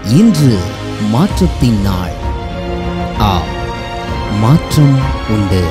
இன்று மாற்றத்தின் நாள் ஆ மாற்றம் உண்டு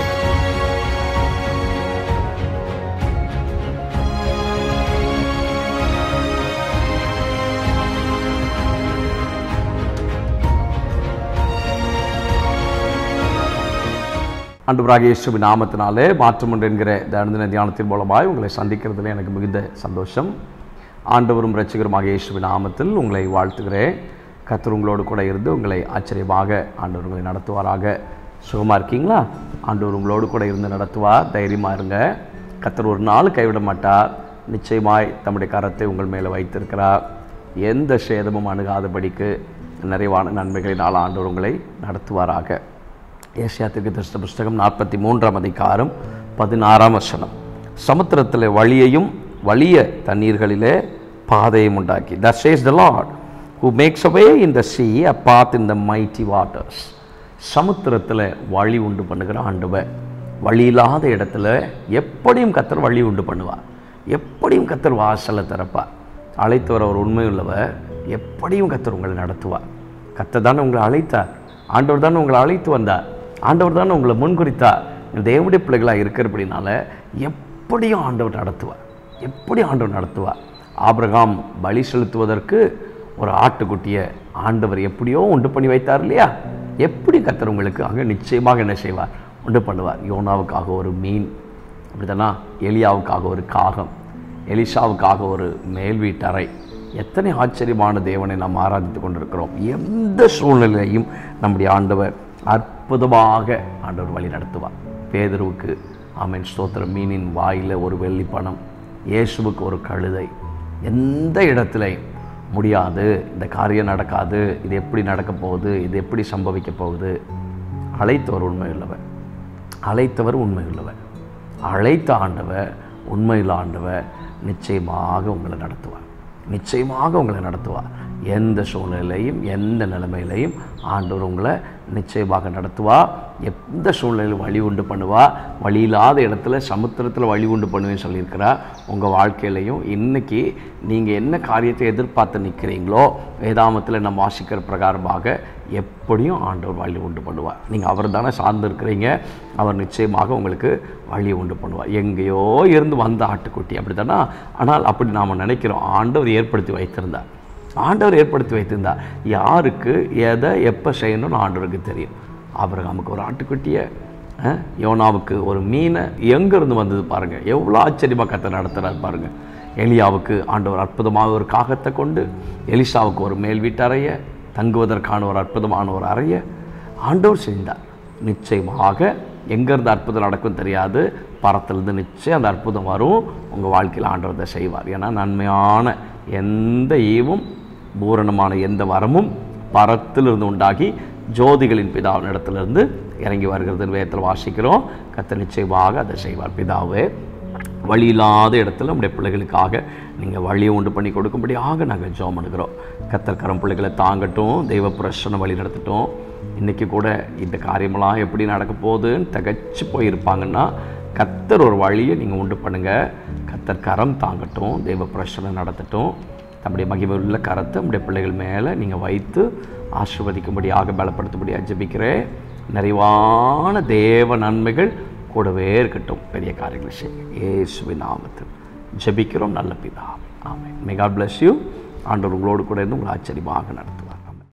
அன்றுவராக இயேசுவின் நாமத்தினாலே மாற்றம் உண்டு என்கிற இந்த அனுதின தியானத்தின் மூலமாய் உங்களை சந்திக்கிறதுல எனக்கு மிகுந்த சந்தோஷம் ஆண்டவரும் இரட்சகருமாக இயேசுவின் நாமத்தில் உங்களை வாழ்த்துகிறேன் கர்த்தர் உங்களோடு கூட இருந்து உங்களை ஆச்சரியமாக ஆண்டவர் உங்களை நடத்துவாராக சுகமாக இருக்கீங்களா ஆண்டவர் உங்களோடு கூட இருந்து நடத்துவார் தைரியமாக இருங்க கர்த்தர் ஒரு நாள் கைவிட மாட்டார் நிச்சயமாய் தம்முடைய கரத்தை உங்கள் மேலே வைத்திருக்கிறார் எந்த சேதமும் அணுகாதபடிக்கு நிறைவான நன்மைகளினால் ஆண்டவர் உங்களை நடத்துவாராக ஏசியாத்துக்கு திருஷ்ட புஸ்தகம் நாற்பத்தி மூன்றாம் அதிகாரம் பதினாறாம் வசனம் சமுத்திரத்தில் வழியையும் வலிய தண்ணீர்களிலே பாதையும் உண்டாக்கி that says the Lord who makes a way in the sea a path in the mighty waters சமுத்திரத்தில் வழி உண்டு பண்ணுகிற ஆண்டவர் வழி இல்லாத இடத்துல எப்படியும் கத்தர் வழி உண்டு பண்ணுவார் எப்படியும் கத்தர் வாசலை திறப்பார் அழைத்தவர் அவர் உண்மையுள்ளவர் எப்படியும் கத்தர் உங்களை நடத்துவார் கத்தர் தானே உங்களை அழைத்தார் ஆண்டவர் தானே உங்களை அழைத்து வந்தார் ஆண்டவர் தானே உங்களை முன்குறித்தார் நீங்கள் தேவனுடைய பிள்ளைகளாக இருக்கிறபடினால எப்படியும் ஆண்டவர் நடத்துவார் எப்படி ஆண்டவர் நடத்துவார் ஆபிரகாம் பலி செலுத்துவதற்கு ஒரு ஆட்டுக்குட்டியை ஆண்டவர் எப்படியோ உண்டு பண்ணி வைத்தார் இல்லையா எப்படி கத்தர் உங்களுக்கு அங்கே நிச்சயமாக என்ன செய்வார் உண்டு பண்ணுவார் யோனாவுக்காக ஒரு மீன் அப்படிதானா எலியாவுக்காக ஒரு காகம் எலிஷாவுக்காக ஒரு மேல் வீட்டறை எத்தனை ஆச்சரியமான தேவனை நாம் ஆராதித்து கொண்டிருக்கிறோம் எந்த சூழ்நிலையும் நம்முடைய ஆண்டவர் அற்புதமாக ஆண்டவர் வழி நடத்துவார் பேதருவுக்கு ஆமீன் ஸ்தோத்திரம் மீனின் வாயில் ஒரு வெள்ளி பணம் இயேசுவுக்கு ஒரு கழுதை எந்த இடத்துலையும் முடியாது இந்த காரியம் நடக்காது இது எப்படி நடக்க போகுது இது எப்படி சம்பவிக்க போகுது அழைத்தவர் உண்மையுள்ளவர் அழைத்தவர் உண்மையுள்ளவர் அழைத்த ஆண்டவர் உண்மையில் ஆண்டவர் நிச்சயமாக உங்களை நடத்துவார் நிச்சயமாக உங்களை நடத்துவார் எந்த சூழ்நிலையும் எந்த நிலைமையிலையும் ஆண்டவர் உங்களை நிச்சயமாக நடத்துவார் எந்த சூழ்நிலையிலும் வழி உண்டு பண்ணுவா வழி இல்லாத இடத்துல சமுத்திரத்தில் வழி உண்டு பண்ணுவேன்னு சொல்லியிருக்கிறா உங்கள் வாழ்க்கையிலையும் இன்றைக்கி நீங்கள் என்ன காரியத்தை எதிர்பார்த்து நிற்கிறீங்களோ வேதாமத்தில் நம்ம வாசிக்கிற பிரகாரமாக எப்படியும் ஆண்டவர் வழி உண்டு பண்ணுவார் நீங்கள் அவர் தானே சார்ந்து இருக்கிறீங்க அவர் நிச்சயமாக உங்களுக்கு வழி உண்டு பண்ணுவார் எங்கேயோ இருந்து வந்த ஆட்டுக்குட்டி அப்படி தானே ஆனால் அப்படி நாம் நினைக்கிறோம் ஆண்டவர் ஏற்படுத்தி வைத்திருந்தார் ஆண்டவர் ஏற்படுத்தி வைத்திருந்தார் யாருக்கு எதை எப்போ செய்யணும்னு ஆண்டவருக்கு தெரியும் ஆபிரகாமுக்கு ஒரு ஆட்டுக்குட்டியை அஹ், யோனாவுக்கு ஒரு மீனை எங்கேருந்து வந்தது பாருங்கள் எவ்வளோ ஆச்சரியமாக கத்தை நடத்துகிறார் பாருங்கள் எலியாவுக்கு ஆண்டவர் அற்புதமாக ஒரு காகத்தை கொண்டு எலிசாவுக்கு ஒரு மேல் வீட்டறைய தங்குவதற்கான ஒரு அற்புதமான ஒரு அறைய ஆண்டவர் செஞ்சார் நிச்சயமாக எங்கேருந்து அற்புதம் நடக்கும் தெரியாது பரத்திலிருந்து நிச்சயம் அந்த அற்புதம் வரும் உங்கள் வாழ்க்கையில் ஆண்டவர் அதை செய்வார் ஏன்னா நன்மையான எந்த ஈவும் பூரணமான எந்த வரமும் பரத்திலிருந்து உண்டாகி ஜோதிகளின் பிதாவின் இடத்திலிருந்து இறங்கி வருகிறதுன்னு வேதத்தில் வாசிக்கிறோம் கத்த நிச்சயமாக அதை செய்வார் பிதாவே வழி இல்லாத இடத்துல நம்முடைய பிள்ளைகளுக்காக நீங்கள் வழியை உண்டு பண்ணி கொடுக்கும்படியாக நாங்கள் ஜெபம் பண்ணுகிறோம் கத்தர் கரம் பிள்ளைகளை தாங்கட்டும் தெய்வ பிரசனை வழி நடத்தட்டும் இன்றைக்கி கூட இந்த காரியமெல்லாம் எப்படி நடக்க போகுதுன்னு தகச்சு போயிருப்பாங்கன்னா கத்தர் ஒரு வழியை நீங்கள் உண்டு பண்ணுங்கள் கத்தர் கரம் தாங்கட்டும் தெய்வ பிரசனை நடத்தட்டும் தம்முடைய மகிமையுள்ள கரத்தை நம்முடைய பிள்ளைகள் மேலே நீங்கள் வைத்து ஆசிர்வதிக்கும்படியாக பலப்படுத்தும்படியாக ஜெபிக்கிறேன் நிறைவான தேவ நன்மைகள் கூடவே இருக்கட்டும் பெரிய காரியங்கள் செய்ய இயேசுவின் நாமத்தில் ஜெபிக்கிறோம் நல்ல பிதா amen may God bless you ஆண்டவர் உங்களோடு கூட இருந்து உங்களை ஆச்சரியமாக நடத்தும்